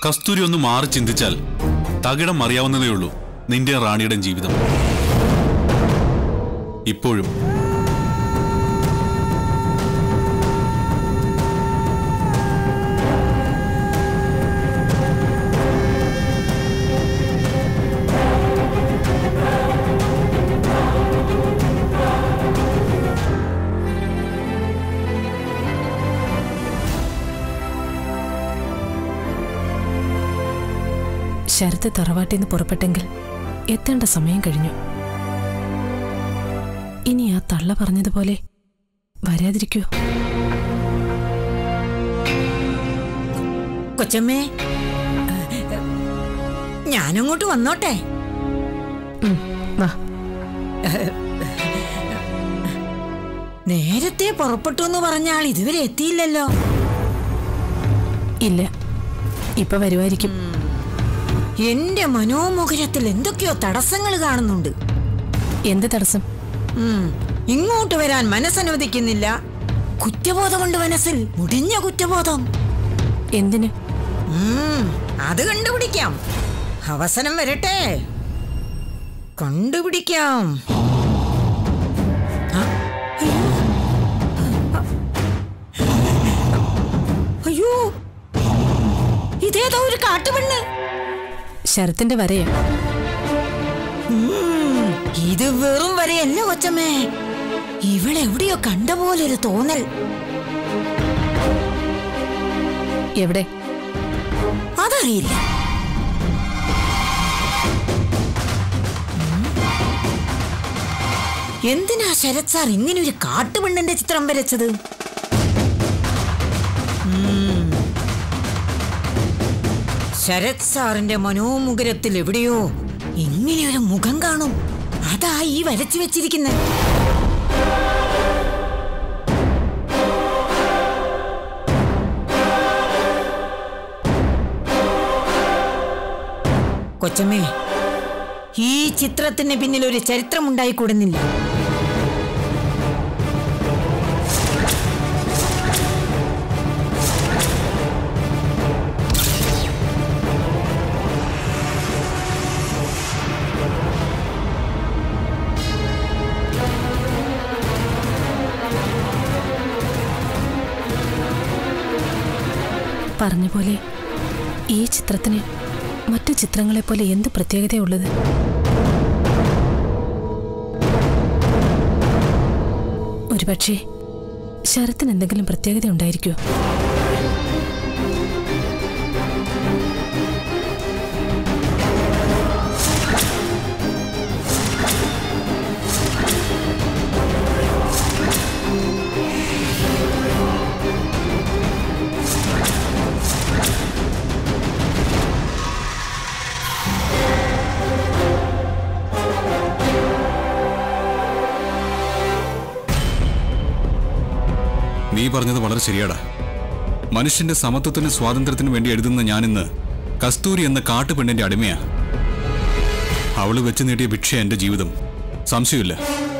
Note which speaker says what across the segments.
Speaker 1: കസ്തൂരി ഒന്ന് മാറി ചിന്തിച്ചാൽ തകിടം അറിയാവുന്നതേ ഉള്ളൂ നിന്റെ റാണിയുടെ ജീവിതം ഇപ്പോഴും
Speaker 2: ശരത്ത് തറവാട്ടിൽ നിന്ന് പുറപ്പെട്ടെങ്കിൽ എത്തേണ്ട സമയം കഴിഞ്ഞു ഇനി ആ തള്ള പറഞ്ഞതുപോലെ വരാതിരിക്കൂ
Speaker 3: കൊച്ചമ്മേ ഞാനങ്ങോട്ട് വന്നോട്ടെ
Speaker 2: ഉം, വാ
Speaker 3: നേരത്തെ പുറപ്പെട്ടു എന്ന് പറഞ്ഞ ആൾ ഇതുവരെ എത്തിയില്ലല്ലോ
Speaker 2: ഇല്ല ഇപ്പൊ വരുമായിരിക്കും
Speaker 3: എന്റെ മനോമുഖരത്തിൽ എന്തൊക്കെയോ തടസ്സങ്ങൾ കാണുന്നുണ്ട്
Speaker 2: എന്ത് തടസ്സം
Speaker 3: ഉം, ഇങ്ങോട്ട് വരാൻ മനസ്സനുവദിക്കുന്നില്ല കുറ്റബോധമുണ്ട് മനസ്സിൽ മുടിഞ്ഞ കുറ്റബോധം
Speaker 2: എന്തിന്
Speaker 3: ഉം, അത് കണ്ടുപിടിക്കാം അവസരം വരട്ടെ കണ്ടുപിടിക്കാം ആ, അയ്യോ. അയ്യോ ഇതേതോ ഒരു കാട്ടുപെണ്ണ്
Speaker 2: ശരത്തിന്റെ വരയാ
Speaker 3: ഉം, ഇത് വെറും വരെയല്ല കൊച്ചമ്മേ ഇവളെവിടെയോ കണ്ട പോലൊരു തോന്നൽ
Speaker 2: എവിടെ
Speaker 3: അതറിയില്ല ഉം. എന്തിനാ ശരത് സാർ ഇങ്ങനെ ഒരു കാട്ടുപെണ്ണിന്റെ ചിത്രം വരച്ചത് ഉം. ശരത് സാറിന്റെ മനോമുഖരത്തിൽ എവിടെയോ ഇങ്ങനെ ഒരു മുഖം കാണും അതാ ഈ വരച്ചു വെച്ചിരിക്കുന്നത് കൊച്ചമ്മേ ഈ ചിത്രത്തിന് പിന്നിൽ ഒരു ചരിത്രം ഉണ്ടായിക്കൂടുന്നില്ല
Speaker 2: പറഞ്ഞ പോലെ ഈ ചിത്രത്തിന് മറ്റു ചിത്രങ്ങളെപ്പോലെ എന്ത് പ്രത്യേകതയുള്ളത് ഒരുപക്ഷെ ശരത്തിന് എന്തെങ്കിലും പ്രത്യേകത ഉണ്ടായിരിക്കുമോ
Speaker 4: നീ പറഞ്ഞത് വളരെ ശരിയാടാ മനുഷ്യന്റെ സമത്വത്തിനും സ്വാതന്ത്ര്യത്തിനും വേണ്ടി എഴുതുന്ന ഞാനിന്ന് കസ്തൂരി എന്ന കാട്ടുപെണ്ണിന്റെ അടിമയാ അവള് വെച്ച് നേടിയ ഭിക്ഷ എന്റെ ജീവിതം സംശയമില്ല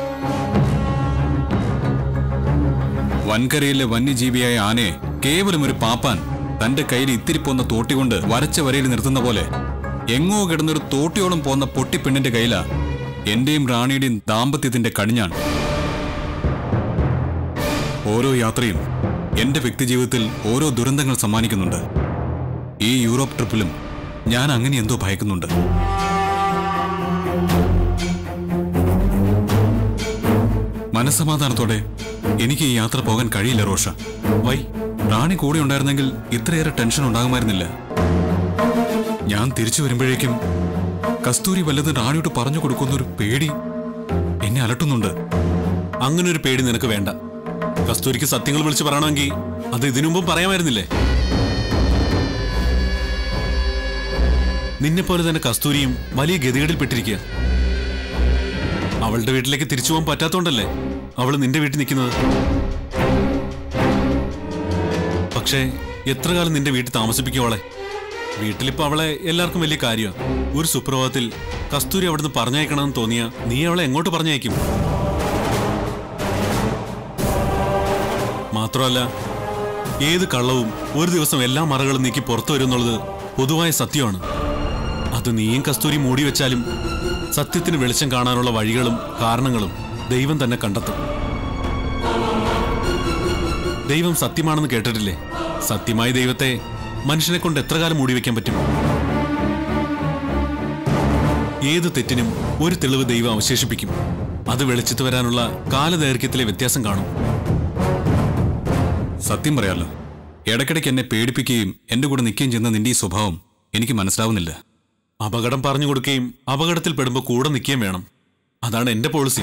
Speaker 4: വൻകരയിലെ വന്യജീവിയായ ആനയെ കേവലം ഒരു പാപ്പാൻ തന്റെ കയ്യിൽ ഇത്തിരി പോന്ന തോട്ടി കൊണ്ട് വരച്ച വരയിൽ നിർത്തുന്ന പോലെ എങ്ങോ കിടന്നൊരു തോട്ടിയോളം പോന്ന പൊട്ടിപ്പെണ്ണിന്റെ കയ്യിലാ എന്റെയും റാണിയുടെയും ദാമ്പത്യത്തിന്റെ കടിഞ്ഞാണ് ഓരോ യാത്രയും എന്റെ വ്യക്തിജീവിതത്തിൽ ഓരോ ദുരന്തങ്ങൾ സമ്മാനിക്കുന്നുണ്ട് ഈ യൂറോപ്പ് ട്രിപ്പിലും ഞാൻ അങ്ങനെ എന്തോ ഭയക്കുന്നുണ്ട് മനസ്സമാധാനത്തോടെ എനിക്ക് ഈ യാത്ര പോകാൻ കഴിയില്ല റോഷ വൈ റാണി കൂടെ ഉണ്ടായിരുന്നെങ്കിൽ ഇത്രയേറെ ടെൻഷൻ ഉണ്ടാകുമായിരുന്നില്ല ഞാൻ തിരിച്ചു വരുമ്പോഴേക്കും കസ്തൂരി വല്ലതും റാണിയോട് പറഞ്ഞു കൊടുക്കുന്നൊരു പേടി എന്നെ അലട്ടുന്നുണ്ട്
Speaker 1: അങ്ങനെ ഒരു പേടി നിനക്ക് വേണ്ട കസ്തൂരിക്ക് സത്യങ്ങൾ വിളിച്ച് പറയണമെങ്കിൽ അത് ഇതിനു മുമ്പും പറയാമായിരുന്നില്ലേ നിന്നെ പോലെ തന്നെ കസ്തൂരിയും വലിയ ഗതികേടിൽപ്പെട്ടിരിക്കുക അവളുടെ വീട്ടിലേക്ക് തിരിച്ചു പോകാൻ പറ്റാത്തോണ്ടല്ലേ അവള് നിന്റെ വീട്ടിൽ നിൽക്കുന്നത് പക്ഷേ എത്ര കാലം നിന്റെ വീട്ടിൽ താമസിപ്പിക്കും അവളെ വീട്ടിലിപ്പോ അവളെ എല്ലാവർക്കും വലിയ കാര്യമാണ് ഒരു സുപ്രഭാതത്തിൽ കസ്തൂരി അവിടുന്ന് പറഞ്ഞയക്കണമെന്ന് തോന്നിയ നീ അവളെ എങ്ങോട്ട് പറഞ്ഞയക്കും മാത്രമല്ല ഏത് കള്ളവും ഒരു ദിവസം എല്ലാ മറകളും നീക്കി പുറത്തു വരും എന്നുള്ളത് പൊതുവായ സത്യമാണ് അത് നീയും കസ്തൂരി മൂടി വെച്ചാലും സത്യത്തിന് വെളിച്ചം കാണാനുള്ള വഴികളും കാരണങ്ങളും ദൈവം തന്നെ കണ്ടെത്തും ദൈവം സത്യമാണെന്ന് കേട്ടിട്ടില്ലേ സത്യമായ ദൈവത്തെ മനുഷ്യനെ കൊണ്ട് എത്ര കാലം മൂടി വെക്കാൻ പറ്റും ഏത് തെറ്റിനും ഒരു തെളിവ് ദൈവം അവശേഷിപ്പിക്കും അത് വെളിച്ചത്ത് വരാനുള്ള കാലദൈർഘ്യത്തിലെ വ്യത്യാസം കാണും
Speaker 4: സത്യം പറയാലോ ഇടയ്ക്കിടയ്ക്ക് എന്നെ പേടിപ്പിക്കുകയും എന്റെ കൂടെ നിൽക്കുകയും ചെയ്യുന്ന നിന്റെ ഈ സ്വഭാവം എനിക്ക് മനസ്സിലാവുന്നില്ല
Speaker 1: അപകടം പറഞ്ഞു കൊടുക്കുകയും അപകടത്തിൽ പെടുമ്പോൾ കൂടെ നിൽക്കുകയും വേണം അതാണ് എന്റെ പോളിസി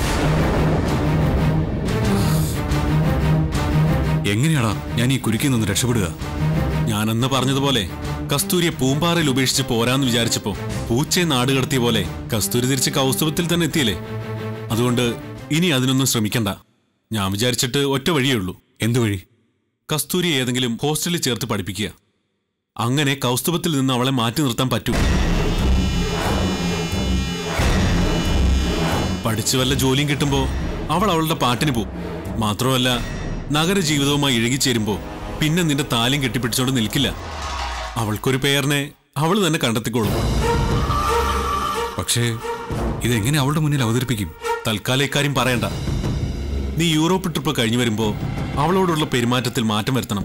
Speaker 4: എങ്ങനെയാടാ ഞാൻ ഈ കുരുക്കിൽ നിന്ന് രക്ഷപ്പെടുക
Speaker 1: ഞാനെന്ന് പറഞ്ഞതുപോലെ കസ്തൂരിയെ പൂമ്പാറയിൽ ഉപേക്ഷിച്ച് പോരാന്ന് വിചാരിച്ചപ്പോ പൂച്ചയെ നാട് കടത്തിയ പോലെ കസ്തൂരി തിരിച്ച് കൗസ്തുഭത്തിൽ തന്നെ എത്തിയില്ലേ അതുകൊണ്ട് ഇനി അതിനൊന്നും ശ്രമിക്കണ്ട ഞാൻ വിചാരിച്ചിട്ട് ഒറ്റ വഴിയേ ഉള്ളൂ
Speaker 4: എന്തു വഴി
Speaker 1: കസ്തൂരി ഏതെങ്കിലും ഹോസ്റ്റലിൽ ചേർത്ത് പഠിപ്പിക്കുക അങ്ങനെ കൗസ്തുഭത്തിൽ നിന്ന് അവളെ മാറ്റി നിർത്താൻ പറ്റൂ പഠിച്ചു വല്ല ജോലിയും കിട്ടുമ്പോ അവൾ അവളുടെ പാട്ടിന് പോവും മാത്രമല്ല നഗര ജീവിതവുമായി ഇഴകിച്ചേരുമ്പോ പിന്നെ നിന്റെ താലിയും കെട്ടിപ്പിടിച്ചോണ്ട് നിൽക്കില്ല അവൾക്കൊരു പേരിനെ അവൾ തന്നെ കണ്ടെത്തിക്കോളും
Speaker 4: പക്ഷേ ഇതെങ്ങനെ അവളുടെ മുന്നിൽ അവതരിപ്പിക്കും
Speaker 1: തൽക്കാലം ഇക്കാര്യം പറയണ്ട നീ യൂറോപ്പ് ട്രിപ്പ് കഴിഞ്ഞു വരുമ്പോ അവളോടുള്ള പെരുമാറ്റത്തിൽ മാറ്റം വരുത്തണം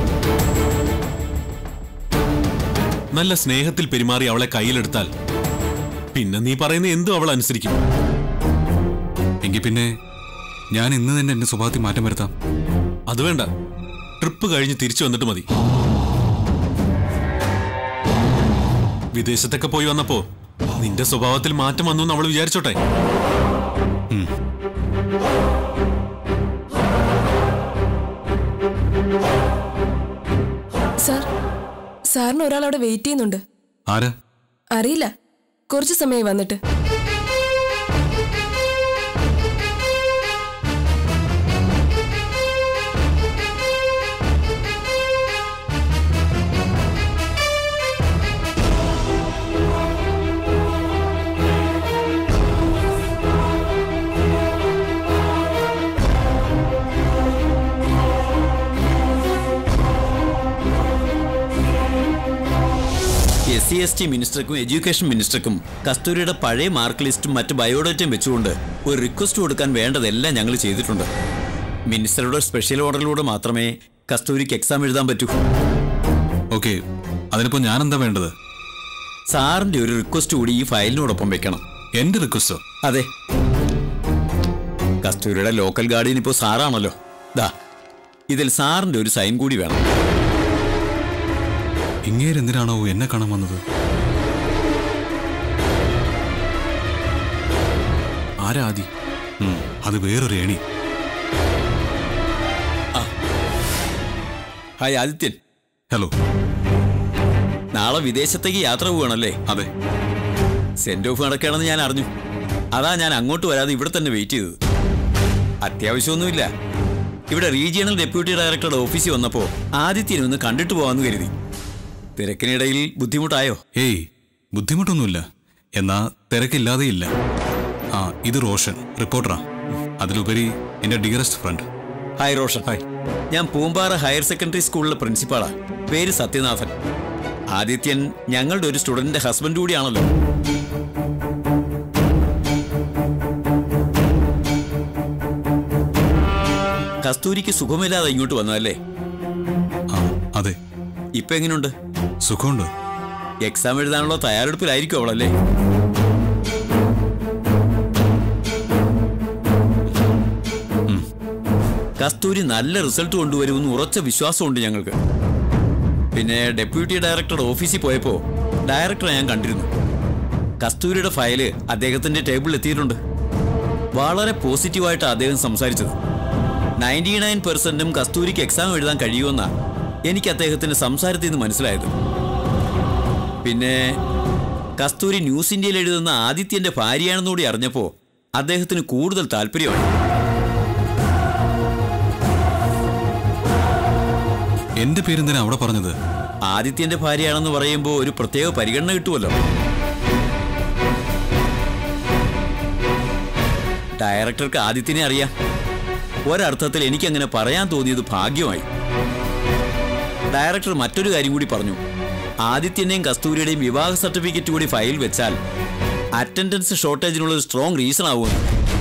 Speaker 1: നല്ല സ്നേഹത്തിൽ പെരുമാറി അവളെ കയ്യിലെടുത്താൽ പിന്നെ നീ പറയുന്ന എന്തും അവൾ അനുസരിക്കും
Speaker 4: എങ്കിൽ പിന്നെ ഞാൻ ഇന്ന് തന്നെ എന്റെ സ്വഭാവത്തിൽ മാറ്റം വരുത്താം
Speaker 1: അത് വേണ്ട ട്രിപ്പ് കഴിഞ്ഞ് തിരിച്ചു വന്നിട്ട് മതി വിദേശത്തൊക്കെ പോയി വന്നപ്പോ നിന്റെ സ്വഭാവത്തിൽ മാറ്റം വന്നു എന്ന് അവൾ വിചാരിച്ചോട്ടെ
Speaker 5: സാർ സാറിന് ഒരാൾ അവിടെ വെയിറ്റ് ചെയ്യുന്നുണ്ട്
Speaker 4: ആരാ
Speaker 5: അറിയില്ല കുറച്ച് സമയം വന്നിട്ട്
Speaker 6: എസ് സി എസ് ടി മിനിസ്റ്റർക്കും എഡ്യൂക്കേഷൻ മിനിസ്റ്റർക്കും കസ്തൂരിയുടെ പഴയ മാർക്ക് ലിസ്റ്റും മറ്റ് ബയോഡേറ്റയും വെച്ചുകൊണ്ട് ഒരു റിക്വസ്റ്റ് കൊടുക്കാൻ വേണ്ടതെല്ലാം ഞങ്ങൾ ചെയ്തിട്ടുണ്ട് മിനിസ്റ്ററുടെ സ്പെഷ്യൽ ഓർഡറിലൂടെ മാത്രമേ കസ്തൂരിക്ക് എക്സാം എഴുതാൻ പറ്റൂ
Speaker 4: ഓക്കെ അതിനിപ്പോ ഞാൻ എന്താ വേണ്ടത്
Speaker 6: സാറിന്റെ ഒരു റിക്വസ്റ്റ് കൂടി ഈ ഫയലിനോടൊപ്പം വെക്കണം
Speaker 4: എന്റെ റിക്വസ്റ്റോ
Speaker 6: അതെ കസ്തൂരിയുടെ ലോക്കൽ ഗാർഡിയൻ ഇപ്പോൾ സാറാണല്ലോ ദാ ഇതിൽ സാറിന്റെ ഒരു സൈൻ കൂടി വേണം
Speaker 4: ഇങ്ങേരെന്തിനാണോ എന്നെ കാണാൻ വന്നത്
Speaker 1: ആരാദി
Speaker 4: ഉം, അത് വേറൊരു ഏണി
Speaker 6: ഹായ് ആദിത്യൻ
Speaker 4: ഹലോ
Speaker 6: നാളെ വിദേശത്തേക്ക് യാത്ര പോവുകയാണല്ലേ
Speaker 4: അതെ
Speaker 6: സെന്റ് ഓഫ് നടക്കുകയാണെന്ന് ഞാൻ അറിഞ്ഞു അതാ ഞാൻ അങ്ങോട്ട് വരാതെ ഇവിടെ തന്നെ വെയിറ്റ് ചെയ്തത് അത്യാവശ്യമൊന്നുമില്ല ഇവിടെ റീജിയണൽ ഡെപ്യൂട്ടി ഡയറക്ടറുടെ ഓഫീസിൽ വന്നപ്പോൾ ആദിത്യനെ ഒന്ന് കണ്ടിട്ട് പോകാമെന്ന് കരുതി തിരക്കിനിടയിൽ ബുദ്ധിമുട്ടായോ
Speaker 4: ഏയ് ബുദ്ധിമുട്ടൊന്നുമില്ല എന്നാ തിരക്കില്ലാതെയില്ല ആ ഇത് റോഷൻ റിപ്പോർട്ടറാ അതിലുപരി എന്റെ dearest friend
Speaker 6: hi Roshan hi ഞാൻ പൂമ്പാറ ഹയർ സെക്കൻഡറി സ്കൂളിലെ പ്രിൻസിപ്പാളാ പേര് സത്യനാഥൻ ആദിത്യൻ ഞങ്ങളുടെ ഒരു സ്റ്റുഡന്റിന്റെ ഹസ്ബൻഡ് കൂടിയാണല്ലോ കസ്തൂരിക്ക് സുഖമില്ലാതെ ഇങ്ങോട്ട് വന്നതല്ലേ
Speaker 4: ആ അതെ
Speaker 6: ഇപ്പൊ എങ്ങനെയുണ്ട്
Speaker 4: സുഖമുണ്ട്
Speaker 6: എക്സാം എഴുതാനുള്ള തയ്യാറെടുപ്പിലായിരിക്കും അവളല്ലേ ഉം. കസ്തൂരി നല്ല റിസൾട്ട് കൊണ്ടുവരുമെന്ന് ഉറച്ച വിശ്വാസമുണ്ട് ഞങ്ങൾക്ക് പിന്നെ ഡെപ്യൂട്ടി ഡയറക്ടറുടെ ഓഫീസിൽ പോയപ്പോൾ ഡയറക്ടറെ ഞാൻ കണ്ടിരുന്നു കസ്തൂരിയുടെ ഫയല് അദ്ദേഹത്തിന്റെ ടേബിളിൽ എത്തിയിട്ടുണ്ട് വളരെ പോസിറ്റീവായിട്ട് അദ്ദേഹം സംസാരിച്ചത് നയൻറ്റി നയൻ പെർസെന്റും കസ്തൂരിക്ക് എക്സാം എഴുതാൻ കഴിയുമെന്നാണ് എനിക്ക് അദ്ദേഹത്തിന്റെ സംസാരത്തിൽ നിന്ന് മനസ്സിലായത് പിന്നെ കസ്തൂരി ന്യൂസ് ഇന്ത്യയിൽ എഴുതുന്ന ആദിത്യന്റെ ഭാര്യയാണെന്നുകൂടി അറിഞ്ഞപ്പോ അദ്ദേഹത്തിന് കൂടുതൽ താല്പര്യമായി
Speaker 4: എന്റെ പേരെന്തിനാ അവിടെ പറഞ്ഞത്
Speaker 6: ആദിത്യന്റെ ഭാര്യയാണെന്ന് പറയുമ്പോൾ ഒരു പ്രത്യേക പരിഗണന കിട്ടുമല്ലോ ഡയറക്ടർക്ക് ആദിത്യനെ അറിയാം ഒരർത്ഥത്തിൽ എനിക്കങ്ങനെ പറയാൻ തോന്നിയത് ഭാഗ്യമായി ഡയറക്ടർ മറ്റൊരു കാര്യം കൂടി പറഞ്ഞു ആദിത്യന്റെയും കസ്തൂരിയുടെയും വിവാഹ സർട്ടിഫിക്കറ്റ് കൂടി ഫയൽ വെച്ചാൽ അറ്റൻഡൻസ് ഷോർട്ടേജിനുള്ള ഒരു സ്ട്രോങ് റീസൺ ആവുമെന്ന്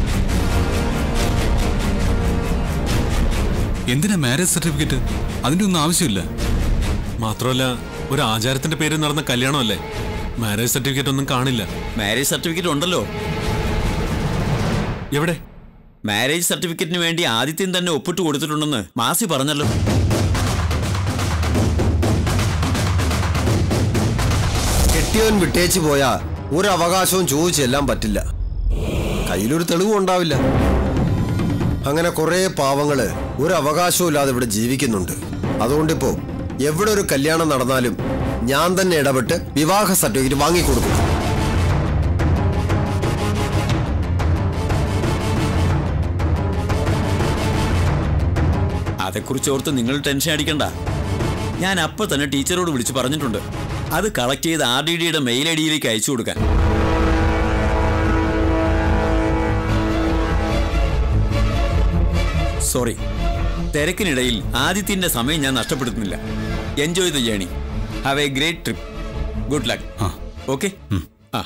Speaker 4: എന്തിനാ മാരേജ് സർട്ടിഫിക്കറ്റ് അതിന്റെ ഒന്നും ആവശ്യമില്ല
Speaker 1: മാത്രമല്ല ഒരു ആചാരത്തിന്റെ പേരിൽ നടന്ന കല്യാണമല്ലേ മാരേജ് സർട്ടിഫിക്കറ്റ് ഒന്നും കാണില്ല
Speaker 6: മാരേജ് സർട്ടിഫിക്കറ്റ് ഉണ്ടല്ലോ
Speaker 1: എവിടെ
Speaker 6: മാരേജ് സർട്ടിഫിക്കറ്റിന് വേണ്ടി ആദിത്യൻ തന്നെ ഒപ്പിട്ട് കൊടുത്തിട്ടുണ്ടെന്ന് മാസി പറഞ്ഞല്ലോ
Speaker 7: കെട്ടിയവൻ വിട്ടേച്ച് പോയാ ഒരു അവകാശവും ചോദിച്ചെല്ലാം പറ്റില്ല കയ്യിലൊരു തെളിവും ഉണ്ടാവില്ല അങ്ങനെ കുറെ പാവങ്ങള് ഒരു അവകാശവും ഇല്ലാതെ ഇവിടെ ജീവിക്കുന്നുണ്ട് അതുകൊണ്ടിപ്പോ എവിടെ ഒരു കല്യാണം നടന്നാലും ഞാൻ തന്നെ ഇടപെട്ട് വിവാഹ സർട്ടിഫിക്കറ്റ് വാങ്ങിക്കൊടുക്കും
Speaker 6: അതേക്കുറിച്ച് ഓർത്ത് നിങ്ങൾ ടെൻഷൻ അടിക്കണ്ട ഞാൻ അപ്പൊ തന്നെ ടീച്ചറോട് വിളിച്ച് പറഞ്ഞിട്ടുണ്ട് അത് കളക്ട് ചെയ്ത് ആർ ഡി ഡിയുടെ മെയിൽ ഐ ഡിയിലേക്ക് അയച്ചു കൊടുക്കാൻ സോറി തിരക്കിനിടയിൽ ആദിത്യന്റെ സമയം ഞാൻ നഷ്ടപ്പെടുത്തുന്നില്ല enjoy the journey have a great trip good luck okay ആ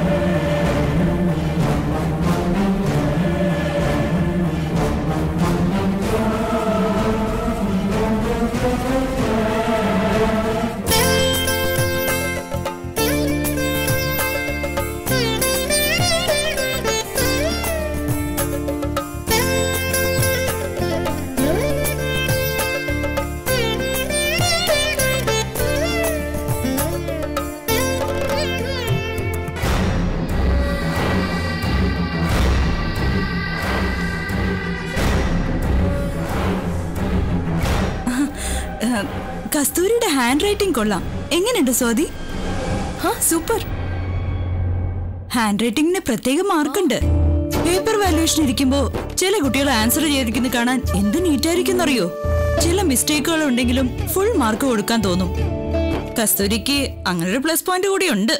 Speaker 8: കസ്തൂരിയുടെ ഹാൻഡ് റൈറ്റിംഗ് കൊള്ളാം എങ്ങനെയുണ്ട് സ്വാതി
Speaker 5: ഹാ സൂപ്പർ
Speaker 8: ഹാൻഡ് റൈറ്റിംഗിന് പ്രത്യേക മാർക്കുണ്ട് പേപ്പർ വാല്യുവേഷൻ ഇരിക്കുമ്പോ ചില കുട്ടികൾ ആൻസർ ചെയ്തിരിക്കുന്നത് കാണാൻ എന്ത് നീറ്റായിരിക്കും അറിയോ ചില മിസ്റ്റേക്കുകൾ ഉണ്ടെങ്കിലും ഫുൾ മാർക്ക് കൊടുക്കാൻ തോന്നും കസ്തൂരിക്ക് അങ്ങനെ ഒരു പ്ലസ് പോയിന്റ് കൂടി ഉണ്ട്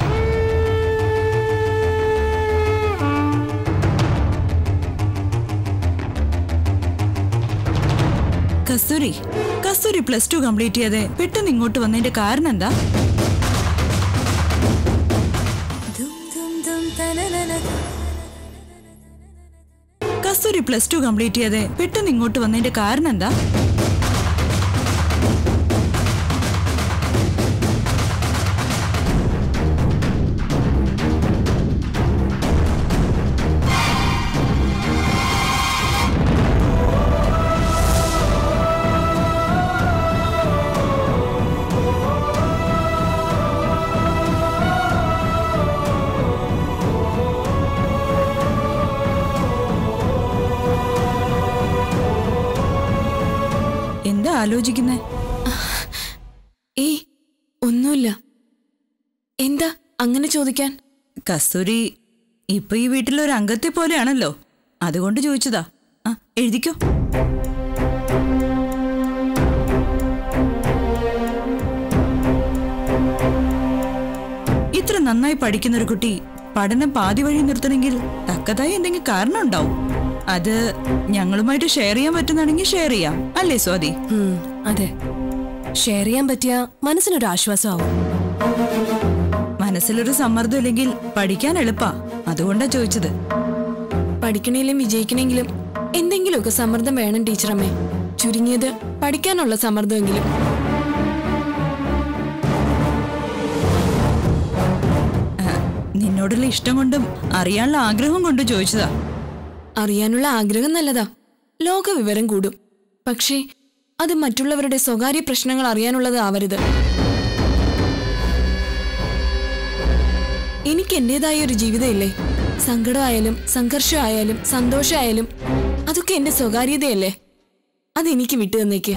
Speaker 8: Kasthuri Kasthuri plus two complete ചെയ്യാതെ പെട്ടെന്ന് ഇങ്ങോട്ട് വന്നതിന്റെ കാരണം എന്താ കസ്തൂരി പ്ലസ് ടു കംപ്ലീറ്റ് ചെയ്യാതെ പെട്ടെന്ന് ഇങ്ങോട്ട് വന്നതിന്റെ കാരണം എന്താ എന്താ ആലോചിക്കുന്നേ
Speaker 5: ഏയ് ഒന്നുമില്ല എന്താ അങ്ങനെ ചോദിക്കാൻ
Speaker 8: കസ്തൂരി ഇപ്പൊ ഈ വീട്ടിൽ ഒരു അംഗത്തെ പോലെയാണല്ലോ അതുകൊണ്ട് ചോദിച്ചതാ ആ എഴുതിക്കോ ഇത്ര നന്നായി പഠിക്കുന്ന ഒരു കുട്ടി പഠനം പാതി വഴി നിർത്തണമെങ്കിൽ തക്കതായി എന്തെങ്കിലും കാരണം ഉണ്ടാവും അത് ഞങ്ങളുമായിട്ട് ഷെയർ ചെയ്യാൻ പറ്റുന്നാണെങ്കിൽ ഷെയർ ചെയ്യാം അല്ലേ സ്വാതി
Speaker 5: ഉം, അതെ ഷെയർ ചെയ്യാൻ പറ്റിയ മനസ്സിനൊരു ആശ്വാസമാവും
Speaker 8: മനസ്സിലൊരു സമ്മർദ്ദം ഇല്ലെങ്കിൽ പഠിക്കാൻ എളുപ്പാ അതുകൊണ്ടാ ചോദിച്ചത്
Speaker 5: പഠിക്കണേലും വിജയിക്കണമെങ്കിലും എന്തെങ്കിലുമൊക്കെ സമ്മർദ്ദം വേണം ടീച്ചറമ്മേ ചുരുങ്ങിയത് പഠിക്കാനുള്ള സമ്മർദ്ദമെങ്കിലും
Speaker 8: നിന്നോടുള്ള ഇഷ്ടം കൊണ്ടും അറിയാനുള്ള ആഗ്രഹം കൊണ്ടും ചോദിച്ചതാ
Speaker 5: അറിയാനുള്ള ആഗ്രഹം നല്ലതാ ലോക വിവരം കൂടും പക്ഷേ അത് മറ്റുള്ളവരുടെ സ്വകാര്യ പ്രശ്നങ്ങൾ അറിയാനുള്ളത് ആവരുത് എനിക്ക് എന്റേതായ ഒരു ജീവിതമില്ലേ സങ്കടമായാലും സംഘർഷമായാലും സന്തോഷമായാലും അതൊക്കെ എന്റെ സ്വകാര്യതയല്ലേ അതെനിക്ക് വിട്ടു തന്നേക്ക്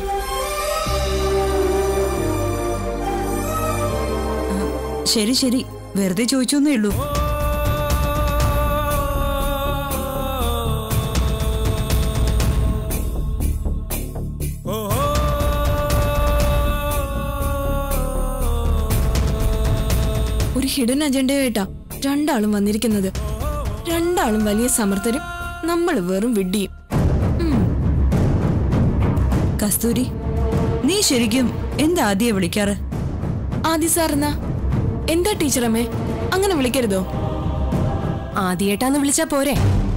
Speaker 8: ശരി ശരി വെറുതെ ചോദിച്ചൊന്നേ ഉള്ളൂ
Speaker 5: ഒരു ഹിഡൻ അജണ്ടയായിട്ടാ രണ്ടാളും വന്നിരിക്കുന്നത് രണ്ടാളും വലിയ സമർത്ഥരും നമ്മൾ വെറും വിഡ്ഡിയും
Speaker 8: കസ്തൂരി നീ ശരിക്കും എന്താ ആദ്യം വിളിക്കാറ്
Speaker 5: ആദി സാർ എന്നാ എന്താ ടീച്ചറമ്മേ അങ്ങനെ വിളിക്കരുതോ
Speaker 2: ആദ്യേട്ടാന്ന് വിളിച്ചാ പോരെ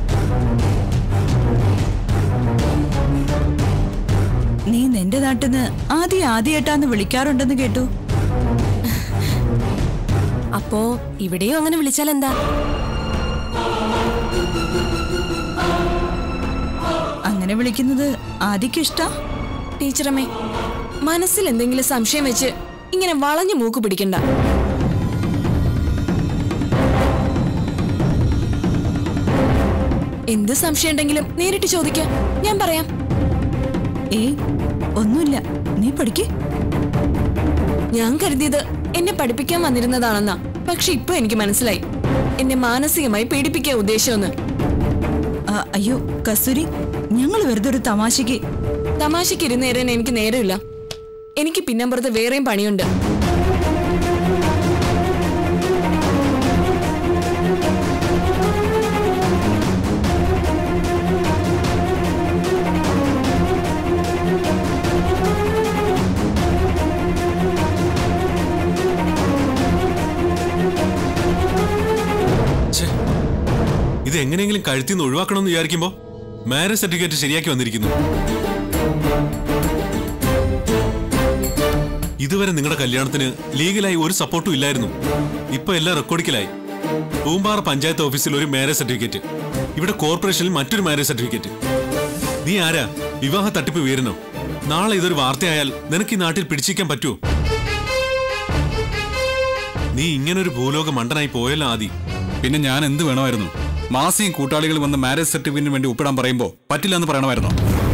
Speaker 8: നീ നിന്റെ നാട്ടിന്ന് ആദ്യം ആദ്യേട്ടാന്ന് വിളിക്കാറുണ്ടെന്ന് കേട്ടു
Speaker 2: അപ്പോ ഇവിടെയും അങ്ങനെ വിളിച്ചാൽ എന്താ
Speaker 8: അങ്ങനെ വിളിക്കുന്നത് ആദിക്ക് ഇഷ്ടാ
Speaker 5: ടീച്ചറമ്മേ മനസ്സിൽ എന്തെങ്കിലും സംശയം വെച്ച് ഇങ്ങനെ വളഞ്ഞു മൂക്ക് പിടിക്കണ്ട എന്ത് സംശയം ഉണ്ടെങ്കിലും നേരിട്ട് ചോദിക്കാം ഞാൻ പറയാം
Speaker 8: ഏയ് ഒന്നുമില്ല നീ പഠിക്ക്
Speaker 5: ഞാൻ കരുതിയത് എന്നെ പഠിപ്പിക്കാൻ വന്നിരുന്നതാണെന്നാ പക്ഷെ ഇപ്പൊ എനിക്ക് മനസ്സിലായി എന്നെ മാനസികമായി പീഡിപ്പിക്കുക ഉദ്ദേശമെന്ന്
Speaker 8: ആ, അയ്യോ കസ്തൂരി ഞങ്ങൾ വെറുതെ ഒരു തമാശക്ക്
Speaker 5: തമാശയ്ക്ക് ഇരുന്നേരാൻ എനിക്ക് നേരമില്ല എനിക്ക് പിന്നമ്പുറത്ത് വേറെയും പണിയുണ്ട്
Speaker 1: ഛേ, ഇത് എങ്ങനെയെങ്കിലും കഴുത്തിൽ നിന്ന് ഒഴിവാക്കണമെന്ന് വിചാരിക്കുമ്പോ മാരേജ് സർട്ടിഫിക്കറ്റ് ശരിയാക്കി വന്നിരിക്കുന്നു ഇതുവരെ നിങ്ങളുടെ കല്യാണത്തിന് ലീഗലായി ഒരു സപ്പോർട്ടും ഇല്ലായിരുന്നു ഇപ്പൊ എല്ലാം റെക്കോർഡിക്കലായി പൂമ്പാറ പഞ്ചായത്ത് ഓഫീസിൽ ഒരു മാരേജ് സർട്ടിഫിക്കറ്റ് ഇവിടെ കോർപ്പറേഷനിൽ മറ്റൊരു മാരേജ് സർട്ടിഫിക്കറ്റ് നീ ആരാ വിവാഹ തട്ടിപ്പ് വീരനോ നാളെ ഇതൊരു വാർത്തയായാൽ നിനക്ക് ഈ നാട്ടിൽ പിടിച്ചിരിക്കാൻ പറ്റുമോ നീ ഇങ്ങനൊരു ഭൂലോക മണ്ടനായി പോയല്ലോ ആദി
Speaker 4: പിന്നെ ഞാൻ എന്ത് വേണമായിരുന്നു മാസിയും കൂട്ടാളികൾ വന്ന് മാരേജ് സർട്ടിഫിക്കറ്റിന് വേണ്ടി ഒപ്പിടാൻ പറയുമ്പോൾ പറ്റില്ല എന്ന് പറയണമായിരുന്നോ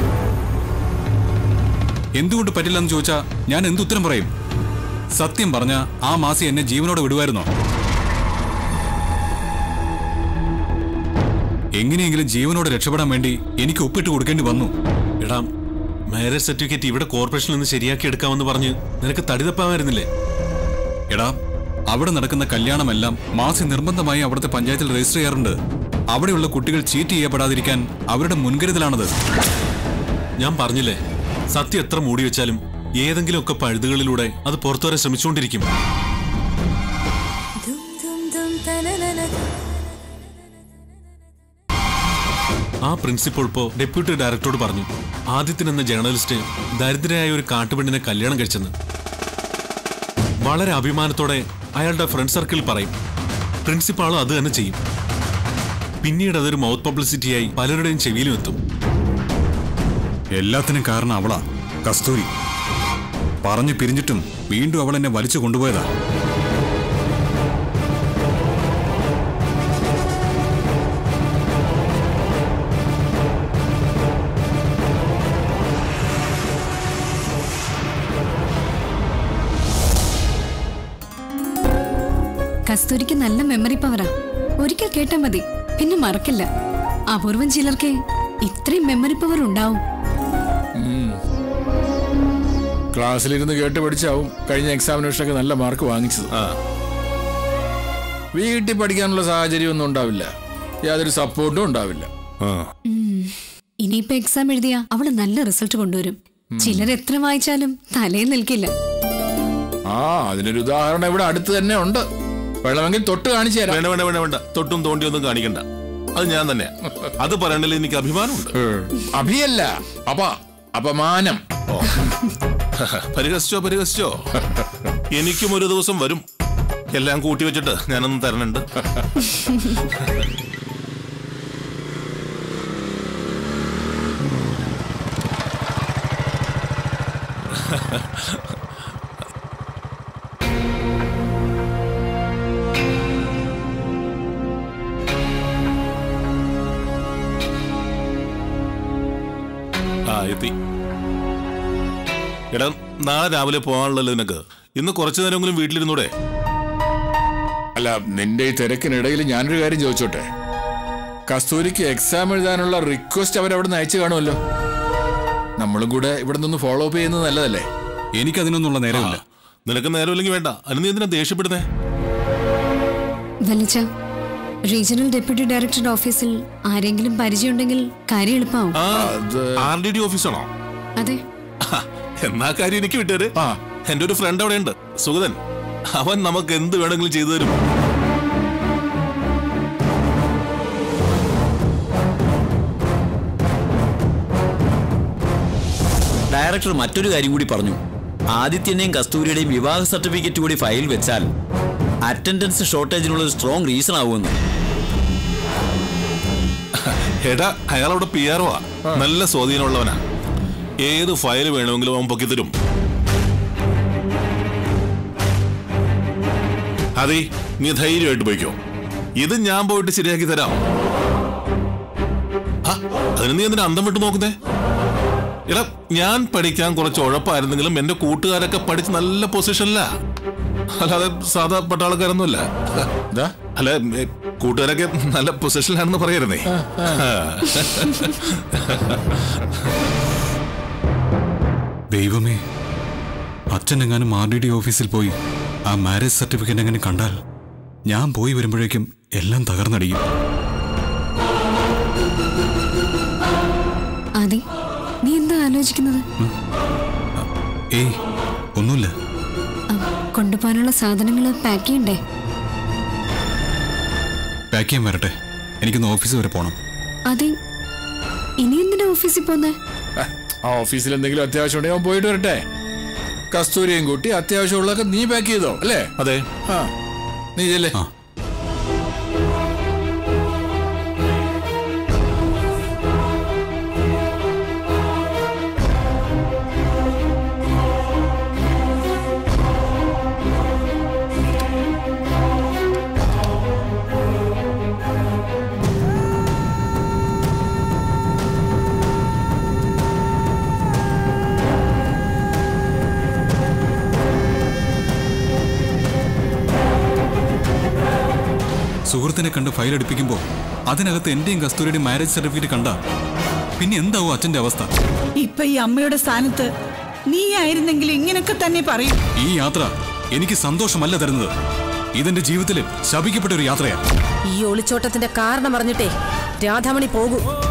Speaker 4: എന്തുകൊണ്ട് പറ്റില്ല എന്ന് ചോദിച്ചാൽ ഞാൻ എന്ത് ഉത്തരം പറയും സത്യം പറഞ്ഞ ആ മാസി എന്നെ ജീവനോടെ വിടുമായിരുന്നോ എങ്ങനെയെങ്കിലും ജീവനോടെ രക്ഷപ്പെടാൻ വേണ്ടി എനിക്ക് ഒപ്പിട്ട് കൊടുക്കേണ്ടി വന്നു
Speaker 1: എടാ മാരേജ് സർട്ടിഫിക്കറ്റ് ഇവിടെ കോർപ്പറേഷനിൽ നിന്ന് ശരിയാക്കി എടുക്കാമെന്ന് പറഞ്ഞ് നിനക്ക് തടിതപ്പാമായിരുന്നില്ലേ
Speaker 4: എടാ അവിടെ നടക്കുന്ന കല്യാണമെല്ലാം മാസി നിർബന്ധമായി അവിടുത്തെ പഞ്ചായത്തിൽ രജിസ്റ്റർ ചെയ്യാറുണ്ട് അവിടെയുള്ള കുട്ടികൾ ചീറ്റ് ചെയ്യപ്പെടാതിരിക്കാൻ അവരുടെ മുൻകരുതലാണത്
Speaker 1: ഞാൻ പറഞ്ഞില്ലേ സത്യം എത്ര മൂടി വെച്ചാലും ഏതെങ്കിലുമൊക്കെ പഴുതുകളിലൂടെ അത് പുറത്തു വരാൻ ശ്രമിച്ചുകൊണ്ടിരിക്കും ആ പ്രിൻസിപ്പൾ ഇപ്പോ ഡെപ്യൂട്ടി ഡയറക്ടറോട് പറഞ്ഞു ആദിത്യൻ എന്ന ജേർണലിസ്റ്റ് ദരിദ്രയായ ഒരു കാട്ടുപെണ്ണിനെ കല്യാണം കഴിച്ചെന്ന് വളരെ അഭിമാനത്തോടെ അയാളുടെ ഫ്രണ്ട് സർക്കിളിൽ പറയും പ്രിൻസിപ്പാളും അത് തന്നെ ചെയ്യും പിന്നീട് അതൊരു മൗത്ത് പബ്ലിസിറ്റിയായി പലരുടെയും ചെവിയിലും എത്തും
Speaker 4: എല്ലാത്തിനും കാരണം അവളാ കസ്തൂരി പറഞ്ഞു പിരിഞ്ഞിട്ടും വീണ്ടും അവൾ എന്നെ വലിച്ചു കൊണ്ടുപോയതാ
Speaker 9: കസ്തൂരിക്ക് നല്ല മെമ്മറി പവറാ ഒരിക്കൽ കേട്ടാ മതി പിന്നെ മറക്കില്ല അപൂർവം ചിലർക്ക് ഇത്രയും മെമ്മറി പവർ ഉണ്ടാവും
Speaker 10: ക്ലാസ്സിലിരുന്ന് കേട്ട് പഠിച്ചാവും കഴിഞ്ഞ എക്സാമിനേഷനൊക്കെ നല്ല മാർക്ക് വാങ്ങിച്ചത് വീട്ടിൽ പഠിക്കാനുള്ള സാഹചര്യം ഒന്നും ഉണ്ടാവില്ല യാതൊരു സപ്പോർട്ടും ഉണ്ടാവില്ല
Speaker 9: ഇനിയിപ്പോ എക്സാം എഴുതിയാ അവള് നല്ല റിസൾട്ട് കൊണ്ടുവരും ചിലർ എത്ര വായിച്ചാലും തലയിൽ നിൽക്കില്ല
Speaker 10: ആ അതിനൊരു ഉദാഹരണം ഇവിടെ അടുത്ത് തന്നെ ഉണ്ട് വേണമെങ്കിൽ തൊട്ട് കാണിച്ചു തരാം
Speaker 11: വേണ്ട വേണ്ട വേണ്ട വേണ്ട തൊട്ടും തോണ്ടിയൊന്നും കാണിക്കണ്ട അത് ഞാൻ തന്നെ അത് പറയണ്ടല്ലോ എനിക്ക് അഭിമാനമുണ്ട്
Speaker 10: അഭിയല്ല അപ അപമാനം
Speaker 11: പരിഹസിച്ചോ പരിഹസിച്ചോ എനിക്കും ഒരു ദിവസം വരും എല്ലാം കൂട്ടി വെച്ചിട്ട് ഞാനൊന്നും തരണുണ്ട് ആ എത്തി എടാ നാളെ രാവിലെ പോകാനുള്ളല്ലോ നിനക്ക് ഇന്ന് കുറച്ചു നേരമെങ്കിലും വീട്ടിലിരുന്നൂടെ
Speaker 10: അല്ല നിന്റെ ഈ തിരക്കിനിടയിൽ ഞാനൊരു കാര്യം ചോദിച്ചോട്ടെ കസ്തൂരിക്ക് എക്സാം എഴുതാനുള്ള റിക്വസ്റ്റ് അവരവിടെ നിന്ന് അയച്ചു കാണുമല്ലോ നമ്മളും കൂടെ ഇവിടെ നിന്ന് ഫോളോ അപ്പ് ചെയ്യുന്നത് നല്ലതല്ലേ
Speaker 4: എനിക്കതിനൊന്നുള്ള നേരമില്ല
Speaker 11: നിനക്ക് നേരമില്ലെങ്കിൽ വേണ്ട അതിന് നീ എന്തിനാ ദേഷ്യപ്പെടുന്നേ
Speaker 9: വലിച്ച റീജിയണൽ ഡെപ്യൂട്ടി ഡയറക്ടറുടെ ഓഫീസിൽ ആരെങ്കിലും പരിചയമുണ്ടെങ്കിൽ കാര്യം എളുപ്പമാവും
Speaker 11: ആ ആർ ഡി ഡി ഓഫീസാണോ
Speaker 9: അതെ
Speaker 11: എന്നാ കാര്യം എനിക്ക് വിട്ടേര് എന്റെ ഒരു ഫ്രണ്ട് അവിടെ ഉണ്ട് സുഗതൻ അവൻ നമുക്ക് എന്ത് വേണമെങ്കിലും ചെയ്തു തരും
Speaker 6: ഡയറക്ടർ മറ്റൊരു കാര്യം കൂടി പറഞ്ഞു ആദിത്യന്റെയും കസ്തൂരിയുടെയും വിവാഹ സർട്ടിഫിക്കറ്റ് കൂടി ഫയൽ വെച്ചാൽ അറ്റൻഡൻസ് ഷോർട്ടേജിനുള്ള ഒരു സ്ട്രോങ് റീസൺ ആവുമെന്ന്
Speaker 11: എടാ അയാളവിടെ പി ആർ നല്ല സ്വാധീനമുള്ളവനാ ഏത് ഫയൽ വേണമെങ്കിലും അവൻ പൊക്കി തരും അതെ നീ ധൈര്യമായിട്ട് പോയിക്കോ ഇത് ഞാൻ പോയിട്ട് ശരിയാക്കി തരാം ആ, അതിന് നീ എന്തിനാ അന്തം വിട്ട് നോക്കുന്നേ എടാ ഞാൻ പഠിക്കാൻ കുറച്ച് ഉഴപ്പായിരുന്നെങ്കിലും എന്റെ കൂട്ടുകാരൊക്കെ പഠിച്ച് നല്ല പൊസിഷനിലാ അല്ലാതെ സാധാ പട്ടാളക്കാരൊന്നുമല്ല
Speaker 10: ദാ.
Speaker 11: അല്ല ഏ, കൂട്ടുകാരൊക്കെ നല്ല പൊസിഷനിലാണെന്ന് പറയരുതേ
Speaker 4: ദൈവമേ അച്ഛൻ എങ്ങാനും ആർ ഡി ഡി ഓഫീസിൽ പോയി ആ മാരേജ് സർട്ടിഫിക്കറ്റ് എങ്ങനെ കണ്ടാൽ ഞാൻ പോയി വരുമ്പോഴേക്കും എല്ലാം തകർന്നടിയും
Speaker 9: ആദി നീ എന്താ ആലോചിക്കുന്നത്
Speaker 4: ഏയ് ഒന്നുമില്ല
Speaker 9: ആ, കൊണ്ടുപോകാനുള്ള സാധനങ്ങൾ പാക്ക് ചെയ്യണ്ടേ
Speaker 4: പാക്ക് ചെയ്യാൻ വരട്ടെ എനിക്കൊന്ന് ഓഫീസ് വരെ പോകണം
Speaker 9: ആദി ഇനി എന്തിനാ ഓഫീസിൽ പോന്നേ
Speaker 10: ആ ഓഫീസിൽ എന്തെങ്കിലും അത്യാവശ്യം ഉണ്ടെങ്കിൽ അവൻ പോയിട്ട് വരട്ടെ കസ്തൂരിയും കൂട്ടി അത്യാവശ്യമുള്ളതൊക്കെ നീ പാക്ക് ചെയ്തോ അല്ലേ
Speaker 11: അതെ
Speaker 10: ആ നീ ചെല്ലേ
Speaker 4: ആ സുഹൃത്തിനെ കണ്ട് ഫയൽ എടുപ്പിക്കുമ്പോൾ അതിനകത്ത് എന്റെയും കസ്തൂരിയുടെയും മാരേജ് സർട്ടിഫിക്കറ്റ് കണ്ട പിന്നെ എന്താവും അച്ഛന്റെ അവസ്ഥ
Speaker 8: ഇപ്പൊ ഈ അമ്മയുടെ സ്ഥാനത്ത് നീ ആയിരുന്നെങ്കിൽ ഇങ്ങനൊക്കെ തന്നെ പറയും
Speaker 4: ഈ യാത്ര എനിക്ക് സന്തോഷമല്ല തരുന്നത് ഇതെന്റെ ജീവിതത്തിൽ ശപിക്കപ്പെട്ട ഒരു യാത്രയാണ്
Speaker 2: ഈ ഒളിച്ചോട്ടത്തിന്റെ കാരണം അറിഞ്ഞിട്ടേ രാധാമണി പോകൂ